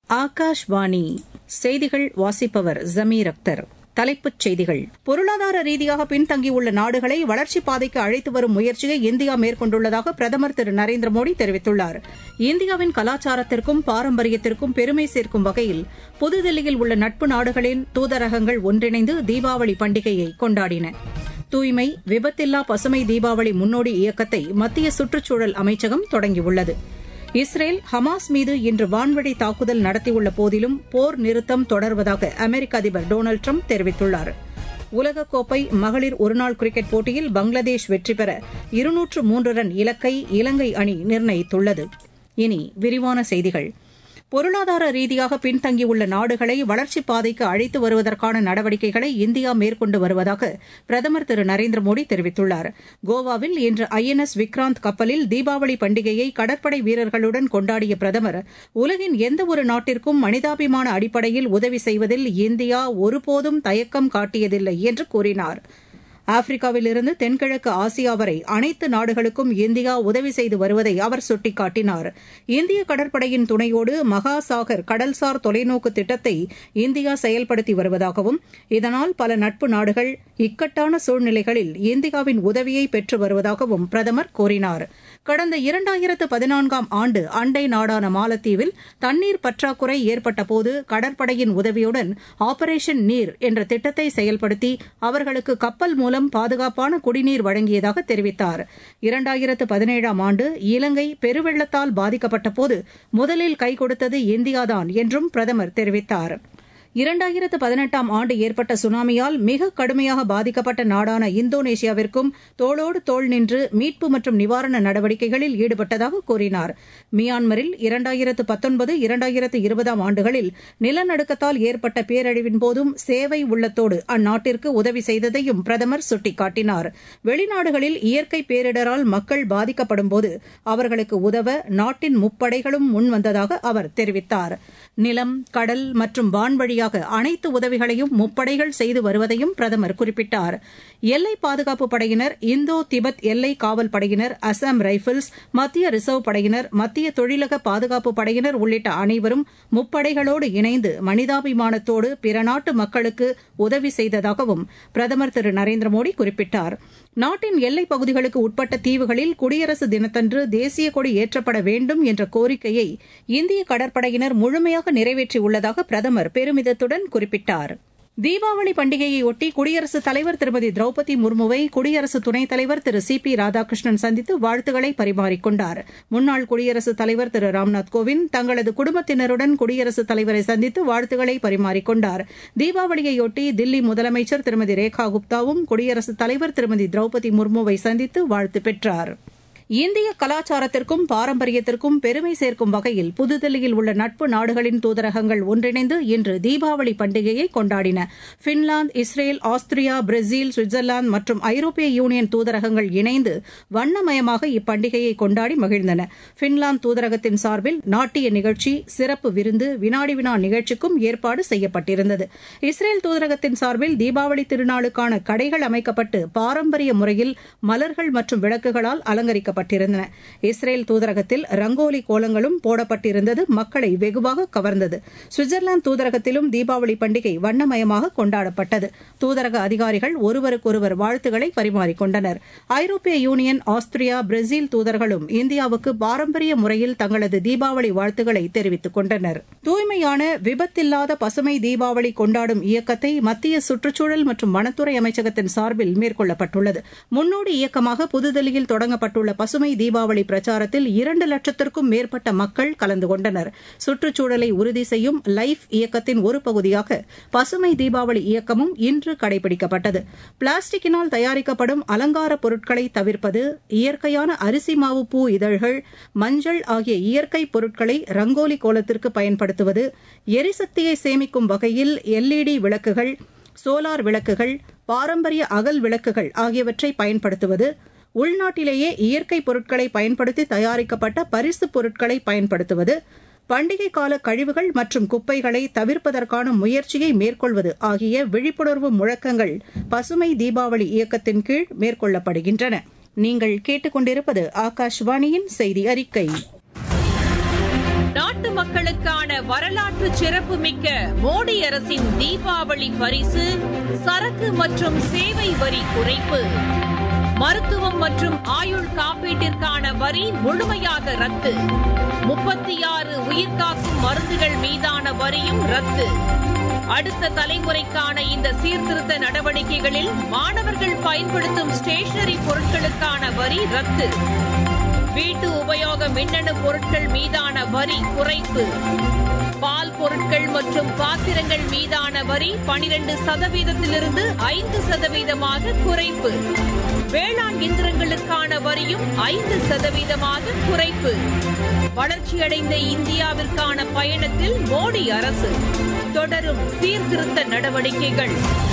ஆகாஷ்வாணி செய்திகள் வாசிப்பவர் ஜமீர் அக்தர் தலைப்புச் செய்திகள் பொருளாதார ரீதியாக பின்தங்கியுள்ள நாடுகளை வளர்ச்சிப் பாதைக்கு அழைத்து வரும் முயற்சியை இந்தியா மேற்கொண்டுள்ளதாக பிரதமர் திரு நரேந்திர மோடி தெரிவித்துள்ளார் இந்தியாவின் கலாச்சாரத்திற்கும் பாரம்பரியத்திற்கும் பெருமை சேர்க்கும் வகையில் புதுதில்லியில் உள்ள நட்பு நாடுகளின் தூதரகங்கள் ஒன்றிணைந்து தீபாவளி பண்டிகையை கொண்டாடின தூய்மை விபத்தில்லா பசுமை தீபாவளி முன்னோடி இயக்கத்தை மத்திய சுற்றுச்சூழல் அமைச்சகம் தொடங்கியுள்ளது இஸ்ரேல் ஹமாஸ் மீது இன்று வான்வழி தாக்குதல் நடத்தியுள்ள போதிலும் போர் நிறுத்தம் தொடர்வதாக அமெரிக்க அதிபர் டொனால்டு ட்ரம்ப் தெரிவித்துள்ளார் உலகக்கோப்பை மகளிர் ஒருநாள் கிரிக்கெட் போட்டியில் பங்களாதேஷ் வெற்றி பெற இருநூற்று மூன்று ரன் இலக்கை இலங்கை அணி நிர்ணயித்துள்ளது இனி விரிவான செய்திகள் பொருளாதார ரீதியாக பின்தங்கியுள்ள நாடுகளை வளர்ச்சிப் பாதைக்கு அழைத்து வருவதற்கான நடவடிக்கைகளை இந்தியா மேற்கொண்டு வருவதாக பிரதமர் திரு நரேந்திர மோடி தெரிவித்துள்ளார் கோவாவில் இன்று ஐ என் எஸ் விக்ராந்த் கப்பலில் தீபாவளி பண்டிகையை கடற்படை வீரர்களுடன் கொண்டாடிய பிரதமர் உலகின் எந்தவொரு நாட்டிற்கும் மனிதாபிமான அடிப்படையில் உதவி செய்வதில் இந்தியா ஒருபோதும் தயக்கம் காட்டியதில்லை என்று கூறினார் ஆப்பிரிக்காவிலிருந்து தென்கிழக்கு ஆசியா வரை அனைத்து நாடுகளுக்கும் இந்தியா உதவி செய்து வருவதை அவர் சுட்டிக்காட்டினார் இந்திய கடற்படையின் துணையோடு மகாசாகர் கடல்சார் தொலைநோக்கு திட்டத்தை இந்தியா செயல்படுத்தி வருவதாகவும் இதனால் பல நட்பு நாடுகள் இக்கட்டான சூழ்நிலைகளில் இந்தியாவின் உதவியை பெற்று வருவதாகவும் பிரதமர் கூறினார் கடந்த இரண்டாயிரத்து பதினான்காம் ஆண்டு அண்டை நாடான மாலத்தீவில் தண்ணீர் பற்றாக்குறை ஏற்பட்டபோது கடற்படையின் உதவியுடன் ஆபரேஷன் நீர் என்ற திட்டத்தை செயல்படுத்தி அவர்களுக்கு கப்பல் மூலம் பாதுகாப்பான குடிநீர் வழங்கியதாக தெரிவித்தார் இரண்டாயிரத்து பதினேழாம் ஆண்டு இலங்கை பெருவெள்ளத்தால் பாதிக்கப்பட்டபோது முதலில் கை கொடுத்தது இந்தியாதான் என்றும் பிரதமர் தெரிவித்தார் இரண்டாயிரத்து பதினெட்டாம் ஆண்டு ஏற்பட்ட சுனாமியால் மிக கடுமையாக பாதிக்கப்பட்ட நாடான இந்தோனேஷியாவிற்கும் தோளோடு தோள் நின்று மீட்பு மற்றும் நிவாரண நடவடிக்கைகளில் ஈடுபட்டதாக கூறினார் மியான்மரில் இரண்டாயிரத்து பத்தொன்பது இரண்டாயிரத்து இருபதாம் ஆண்டுகளில் நிலநடுக்கத்தால் ஏற்பட்ட பேரழிவின் போதும் சேவை உள்ளத்தோடு அந்நாட்டிற்கு உதவி செய்ததையும் பிரதமர் சுட்டிக்காட்டினார் வெளிநாடுகளில் இயற்கை பேரிடரால் மக்கள் பாதிக்கப்படும்போது அவர்களுக்கு உதவ நாட்டின் முப்படைகளும் முன்வந்ததாக அவர் தெரிவித்தார் நிலம் கடல் மற்றும் வான்வழி வழியாக அனைத்து உதவிகளையும் முப்படைகள் செய்து வருவதையும் பிரதமர் குறிப்பிட்டார் எல்லை பாதுகாப்பு படையினர் இந்தோ திபெத் எல்லை காவல் படையினர் அசாம் ரைபிள்ஸ் மத்திய ரிசர்வ் படையினர் மத்திய தொழிலக பாதுகாப்பு படையினர் உள்ளிட்ட அனைவரும் முப்படைகளோடு இணைந்து மனிதாபிமானத்தோடு பிற நாட்டு மக்களுக்கு உதவி செய்ததாகவும் பிரதமர் திரு நரேந்திர மோடி குறிப்பிட்டார் நாட்டின் எல்லைப் பகுதிகளுக்கு உட்பட்ட தீவுகளில் குடியரசு தினத்தன்று தேசிய கொடி ஏற்றப்பட வேண்டும் என்ற கோரிக்கையை இந்திய கடற்படையினர் முழுமையாக நிறைவேற்றியுள்ளதாக பிரதமர் பெருமிதத்துடன் குறிப்பிட்டார் தீபாவளி பண்டிகையையொட்டி குடியரசுத் தலைவர் திருமதி திரௌபதி முர்முவை குடியரசு துணைத் தலைவர் திரு சி பி ராதாகிருஷ்ணன் சந்தித்து வாழ்த்துக்களை பரிமாறிக்கொண்டார் முன்னாள் குடியரசுத் தலைவர் திரு ராம்நாத் கோவிந்த் தங்களது குடும்பத்தினருடன் குடியரசுத் தலைவரை சந்தித்து வாழ்த்துக்களை பரிமாறிக்கொண்டார் தீபாவளியையொட்டி தில்லி முதலமைச்சர் திருமதி ரேகா குப்தாவும் குடியரசுத் தலைவர் திருமதி திரௌபதி முர்முவை சந்தித்து வாழ்த்து பெற்றாா் இந்திய கலாச்சாரத்திற்கும் பாரம்பரியத்திற்கும் பெருமை சேர்க்கும் வகையில் புதுதில்லியில் உள்ள நட்பு நாடுகளின் தூதரகங்கள் ஒன்றிணைந்து இன்று தீபாவளி பண்டிகையை கொண்டாடின Finland Israel Austria Brazil Switzerland மற்றும் ஐரோப்பிய யூனியன் தூதரகங்கள் இணைந்து வண்ணமயமாக இப்பண்டிகையை கொண்டாடி மகிழ்ந்தன பின்லாந்து தூதரகத்தின் சார்பில் நாட்டிய நிகழ்ச்சி சிறப்பு விருந்து வினாடி வினா நிகழ்ச்சிக்கும் ஏற்பாடு செய்யப்பட்டிருந்தது இஸ்ரேல் தூதரகத்தின் சார்பில் தீபாவளி திருநாளுக்கான கடைகள் அமைக்கப்பட்டு பாரம்பரிய முறையில் மலர்கள் மற்றும் விளக்குகளால் அலங்கரிக்கப்பட்டன போடப்பட்டிருந்தன இஸ்ரேல் தூதரகத்தில் ரங்கோலி கோலங்களும் போடப்பட்டிருந்தது மக்களை வெகுவாக கவர்ந்தது சுவிட்சர்லாந்து தூதரகத்திலும் தீபாவளி பண்டிகை வண்ணமயமாக கொண்டாடப்பட்டது தூதரக அதிகாரிகள் ஒருவருக்கொருவர் வாழ்த்துக்களை பரிமாறிக்கொண்டனர் ஐரோப்பிய யூனியன் ஆஸ்திரியா பிரேசில் தூதர்களும் இந்தியாவுக்கு பாரம்பரிய முறையில் தங்களது தீபாவளி வாழ்த்துக்களை தெரிவித்துக் கொண்டனர் தூய்மையான விபத்தில்லாத பசுமை தீபாவளி கொண்டாடும் இயக்கத்தை மத்திய சுற்றுச்சூழல் மற்றும் வனத்துறை அமைச்சகத்தின் சார்பில் மேற்கொள்ளப்பட்டுள்ளது முன்னோடி இயக்கமாக புதுதில்லியில் தொடங்கப்பட்டுள்ள பசுமை தீபாவளி பிரச்சாரத்தில் இரண்டு லட்சத்திற்கும் மேற்பட்ட மக்கள் கலந்து கொண்டனர் சுற்றுச்சூழலை உறுதி செய்யும் லைஃப் இயக்கத்தின் ஒரு பகுதியாக பசுமை தீபாவளி இயக்கமும் இன்று கடைபிடிக்கப்பட்டது பிளாஸ்டிக்கினால் தயாரிக்கப்படும் அலங்கார பொருட்களை தவிர்ப்பது இயற்கையான அரிசி மாவு பூ இதழ்கள் மஞ்சள் ஆகிய இயற்கை பொருட்களை ரங்கோலி கோலத்திற்கு பயன்படுத்துவது எரிசக்தியை சேமிக்கும் வகையில் எல்இடி விளக்குகள் சோலார் விளக்குகள் பாரம்பரிய அகல் விளக்குகள் ஆகியவற்றை பயன்படுத்துவது உள்நாட்டிலேயே இயற்கை பொருட்களை பயன்படுத்தி தயாரிக்கப்பட்ட பரிசு பொருட்களை பயன்படுத்துவது பண்டிகை கால கழிவுகள் மற்றும் குப்பைகளை தவிர்ப்பதற்கான முயற்சியை மேற்கொள்வது ஆகிய விழிப்புணர்வு முழக்கங்கள் பசுமை தீபாவளி இயக்கத்தின் கீழ் மேற்கொள்ளப்படுகின்றன நீங்கள் கேட்டுக்கொண்டிருப்பது ஆகாஷ்வாணியின் செய்தி அறிக்கை நாட்டு மக்களுக்கான வரலாற்று சிறப்புமிக்க மோடி அரசின் தீபாவளி பரிசு சரக்கு மற்றும் சேவை வரி குறைப்பு மருத்துவம் மற்றும் ஆயுள் காப்பீட்டிற்கான வரி முழுமையாக ரத்து முப்பத்தி ஆறு உயிர்காக்கும் மருந்துகள் மீதான வரியும் ரத்து அடுத்த தலைமுறைக்கான இந்த சீர்திருத்த நடவடிக்கைகளில் மாணவர்கள் பயன்படுத்தும் ஸ்டேஷனரி பொருட்களுக்கான வரி ரத்து வீட்டு உபயோக மின்னணு பொருட்கள் மீதான வரி குறைப்பு பால் பொருட்கள் மற்றும் பாத்திரங்கள் மீதான வரி பனிரெண்டு சதவீதத்திலிருந்து ஐந்து சதவீதமாக குறைப்பு வேளாண் இயந்திரங்களுக்கான வரியும் ஐந்து சதவீதமாக குறைப்பு வளர்ச்சியடைந்த இந்தியாவிற்கான பயணத்தில் மோடி அரசு தொடரும் சீர்திருத்த நடவடிக்கைகள்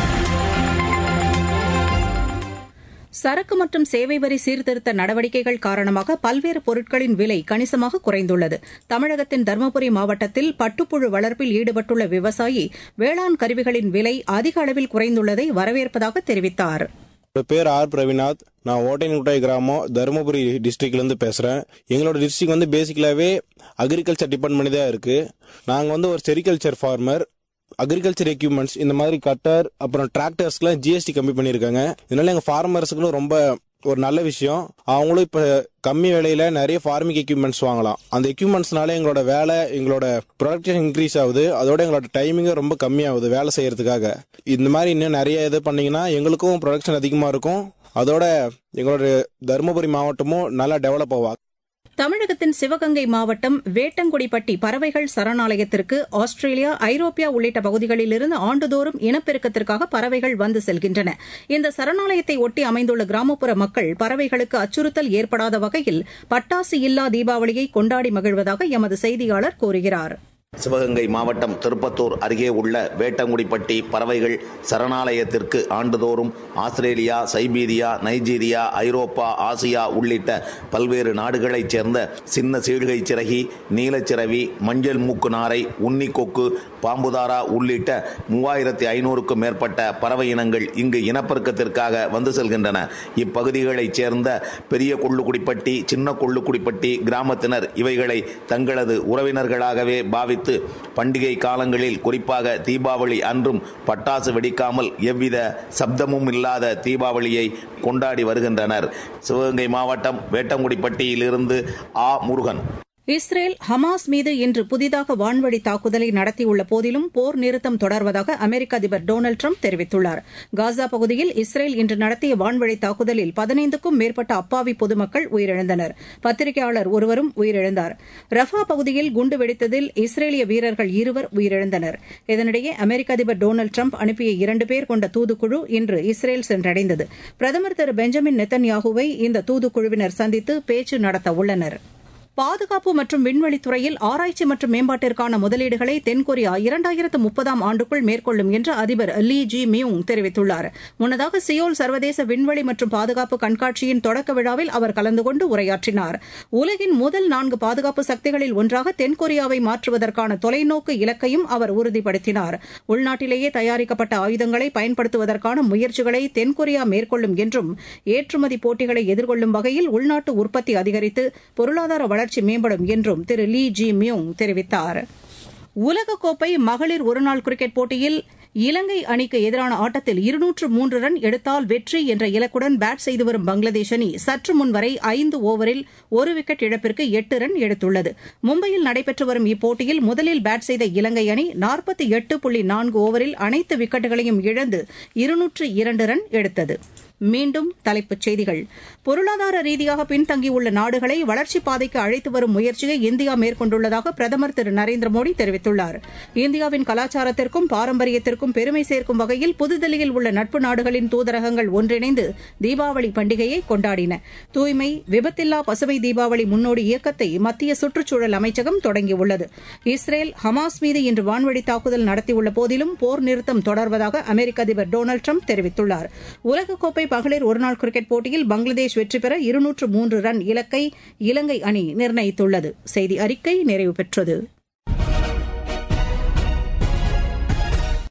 சரக்கு மற்றும் சேவை வரி சீர்திருத்த நடவடிக்கைகள் காரணமாக பல்வேறு பொருட்களின் விலை கணிசமாக குறைந்துள்ளது தமிழகத்தின் தருமபுரி மாவட்டத்தில் பட்டுப்புழு வளர்ப்பில் ஈடுபட்டுள்ள விவசாயி வேளாண் கருவிகளின் விலை அதிக அளவில் குறைந்துள்ளதை வரவேற்பதாக தெரிவித்தார் என்னோட பேர் ஆர் பிரவிநாத் நான் ஓட்டையன்குட்டாய் கிராமம் தருமபுரி டிஸ்ட்ரிக்ட்லேருந்து பேசுகிறேன் எங்களோட டிஸ்ட்ரிக்ட் வந்து பேசிக்கலாகவே அக்ரிகல்ச்சர் டிபார்ட்மெண்ட் தான் இருக்குது நாங்கள் வந்து ஒரு செரிகல்ச்சர் ஃபார்மர் அக்ரிகல்ச்சர் எக்யூப்மெண்ட்ஸ் இந்த மாதிரி கட்டர் அப்புறம் டிராக்டர்ஸ்க்குலாம் ஜிஎஸ்டி கம்மி பண்ணியிருக்காங்க இதனால எங்கள் ஃபார்மர்ஸுக்குலாம் ரொம்ப ஒரு நல்ல விஷயம் அவங்களும் இப்போ கம்மி விலையில நிறைய ஃபார்மிங் எக்யூப்மெண்ட்ஸ் வாங்கலாம் அந்த எக்யூப்மெண்ட்ஸ்னால எங்களோட வேலை எங்களோட ப்ரொடக்ஷன் இன்க்ரீஸ் ஆகுது அதோட எங்களோட டைமிங்கும் ரொம்ப கம்மியாகுது வேலை செய்யறதுக்காக இந்த மாதிரி இன்னும் நிறைய இது பண்ணீங்கன்னா எங்களுக்கும் ப்ரொடக்ஷன் அதிகமாக இருக்கும் அதோட எங்களோட தருமபுரி மாவட்டமும் நல்லா டெவலப் ஆகும் தமிழகத்தின் சிவகங்கை மாவட்டம் வேட்டங்குடிப்பட்டி பறவைகள் சரணாலயத்திற்கு ஆஸ்திரேலியா ஐரோப்பியா உள்ளிட்ட பகுதிகளிலிருந்து ஆண்டுதோறும் இனப்பெருக்கத்திற்காக பறவைகள் வந்து செல்கின்றன இந்த சரணாலயத்தை ஒட்டி அமைந்துள்ள கிராமப்புற மக்கள் பறவைகளுக்கு அச்சுறுத்தல் ஏற்படாத வகையில் பட்டாசு இல்லா தீபாவளியை கொண்டாடி மகிழ்வதாக எமது செய்தியாளர் கூறுகிறார் சிவகங்கை மாவட்டம் திருப்பத்தூர் அருகே உள்ள வேட்டங்குடிப்பட்டி பறவைகள் சரணாலயத்திற்கு ஆண்டுதோறும் ஆஸ்திரேலியா சைபீரியா நைஜீரியா ஐரோப்பா ஆசியா உள்ளிட்ட பல்வேறு நாடுகளைச் சேர்ந்த சின்ன சீழ்கை சிறகி நீலச்சிறவி மஞ்சள் மூக்கு நாரை உன்னிக்கொக்கு பாம்புதாரா உள்ளிட்ட மூவாயிரத்தி ஐநூறுக்கும் மேற்பட்ட பறவை இனங்கள் இங்கு இனப்பெருக்கத்திற்காக வந்து செல்கின்றன இப்பகுதிகளைச் சேர்ந்த பெரிய கொள்ளுக்குடிப்பட்டி சின்ன கொள்ளுக்குடிப்பட்டி கிராமத்தினர் இவைகளை தங்களது உறவினர்களாகவே பாவித்து பண்டிகை காலங்களில் குறிப்பாக தீபாவளி அன்றும் பட்டாசு வெடிக்காமல் எவ்வித சப்தமும் இல்லாத தீபாவளியை கொண்டாடி வருகின்றனர் சிவகங்கை மாவட்டம் வேட்டங்குடிப்பட்டியிலிருந்து ஆ முருகன் இஸ்ரேல் ஹமாஸ் மீது இன்று புதிதாக வான்வழி தாக்குதலை நடத்தியுள்ள போதிலும் போர் நிறுத்தம் தொடர்வதாக அமெரிக்க அதிபர் டொனால்டு ட்ரம்ப் தெரிவித்துள்ளார் காசா பகுதியில் இஸ்ரேல் இன்று நடத்திய வான்வழி தாக்குதலில் பதினைந்துக்கும் மேற்பட்ட அப்பாவி பொதுமக்கள் உயிரிழந்தனர் பத்திரிகையாளர் ஒருவரும் உயிரிழந்தார் ரஃபா பகுதியில் குண்டு வெடித்ததில் இஸ்ரேலிய வீரர்கள் இருவர் உயிரிழந்தனர் இதனிடையே அமெரிக்க அதிபர் டொனால்டு ட்ரம்ப் அனுப்பிய இரண்டு பேர் கொண்ட தூதுக்குழு இன்று இஸ்ரேல் சென்றடைந்தது பிரதமர் திரு பெஞ்சமின் நெத்தன்யாகுவை இந்த தூதுக்குழுவினர் சந்தித்து பேச்சு நடத்த உள்ளனா் பாதுகாப்பு மற்றும் விண்வெளித்துறையில் ஆராய்ச்சி மற்றும் மேம்பாட்டிற்கான முதலீடுகளை தென்கொரியா இரண்டாயிரத்து முப்பதாம் ஆண்டுக்குள் மேற்கொள்ளும் என்று அதிபர் லீ ஜி மியூங் தெரிவித்துள்ளார் முன்னதாக சியோல் சர்வதேச விண்வெளி மற்றும் பாதுகாப்பு கண்காட்சியின் தொடக்க விழாவில் அவர் கலந்து கொண்டு உரையாற்றினார் உலகின் முதல் நான்கு பாதுகாப்பு சக்திகளில் ஒன்றாக தென்கொரியாவை மாற்றுவதற்கான தொலைநோக்கு இலக்கையும் அவர் உறுதிப்படுத்தினார் உள்நாட்டிலேயே தயாரிக்கப்பட்ட ஆயுதங்களை பயன்படுத்துவதற்கான முயற்சிகளை தென்கொரியா மேற்கொள்ளும் என்றும் ஏற்றுமதி போட்டிகளை எதிர்கொள்ளும் வகையில் உள்நாட்டு உற்பத்தி அதிகரித்து பொருளாதார வளர்ச்சி மேம்படும் என்றும் திரு லீ ஜி மியோங் தெரிவித்தார் உலகக்கோப்பை மகளிர் ஒருநாள் கிரிக்கெட் போட்டியில் இலங்கை அணிக்கு எதிரான ஆட்டத்தில் இருநூற்று மூன்று ரன் எடுத்தால் வெற்றி என்ற இலக்குடன் பேட் செய்து வரும் பங்களாதேஷ் அணி சற்று முன் வரை ஐந்து ஓவரில் ஒரு விக்கெட் இழப்பிற்கு எட்டு ரன் எடுத்துள்ளது மும்பையில் நடைபெற்று வரும் இப்போட்டியில் முதலில் பேட் செய்த இலங்கை அணி நாற்பத்தி எட்டு புள்ளி நான்கு ஓவரில் அனைத்து விக்கெட்டுகளையும் இழந்து இருநூற்று இரண்டு ரன் எடுத்தது மீண்டும் தலைப்புச் செய்திகள் பொருளாதார ரீதியாக பின்தங்கியுள்ள நாடுகளை வளர்ச்சிப் பாதைக்கு அழைத்து வரும் முயற்சியை இந்தியா மேற்கொண்டுள்ளதாக பிரதமர் திரு நரேந்திர மோடி தெரிவித்துள்ளார் இந்தியாவின் கலாச்சாரத்திற்கும் பாரம்பரியத்திற்கும் பெருமை சேர்க்கும் வகையில் புதுதில்லியில் உள்ள நட்பு நாடுகளின் தூதரகங்கள் ஒன்றிணைந்து தீபாவளி பண்டிகையை கொண்டாடின தூய்மை விபத்தில்லா பசுமை தீபாவளி முன்னோடி இயக்கத்தை மத்திய சுற்றுச்சூழல் அமைச்சகம் தொடங்கியுள்ளது இஸ்ரேல் ஹமாஸ் மீது இன்று வான்வழி தாக்குதல் நடத்தியுள்ள போதிலும் போர் நிறுத்தம் தொடர்வதாக அமெரிக்க அதிபர் டொனால்டு ட்ரம்ப் தெரிவித்துள்ளார் உலகக்கோப்பை மகளிர் ஒருநாள் கிரிக்கெட் போட்டியில் பங்களாதேஷ் வெற்றி பெற இருநூற்று மூன்று ரன் இலக்கை இலங்கை அணி நிர்ணயித்துள்ளது செய்தி அறிக்கை நிறைவு பெற்றது